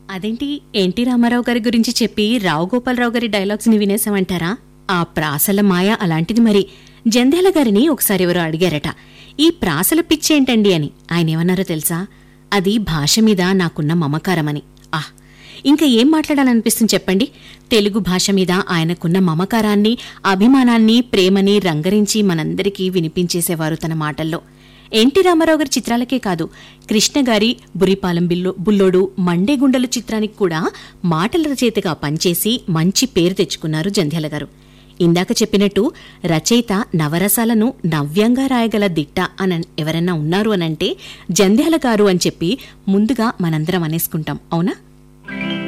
అదేంటి ఎన్టీ రామారావు గారి గురించి చెప్పి రావు గోపాలరావు గారి డైలాగ్స్ ని వినేసామంటారా ఆ ప్రాసల మాయ అలాంటిది మరి జంధ్యాల గారిని ఒకసారి ఎవరో అడిగారట ఈ ప్రాసల పిచ్చేంటండి అని ఆయన ఏమన్నారో తెలుసా అది భాష మీద నాకున్న మమకారమని ఆహ్ ఇంకా ఏం మాట్లాడాలనిపిస్తుంది చెప్పండి తెలుగు భాష మీద ఆయనకున్న మమకారాన్ని అభిమానాన్ని ప్రేమని రంగరించి మనందరికీ వినిపించేసేవారు తన మాటల్లో ఎన్టీ రామారావు గారి చిత్రాలకే కాదు కృష్ణ గారి బురిపాలెం బిల్లో బుల్లోడు మండే గుండెలు చిత్రానికి కూడా మాటల రచయితగా పనిచేసి మంచి పేరు తెచ్చుకున్నారు జంధ్యాల గారు ఇందాక చెప్పినట్టు రచయిత నవరసాలను నవ్యంగా రాయగల దిట్ట అని ఎవరన్నా ఉన్నారు అనంటే జంధ్యాల గారు అని చెప్పి ముందుగా మనందరం అనేసుకుంటాం అవునా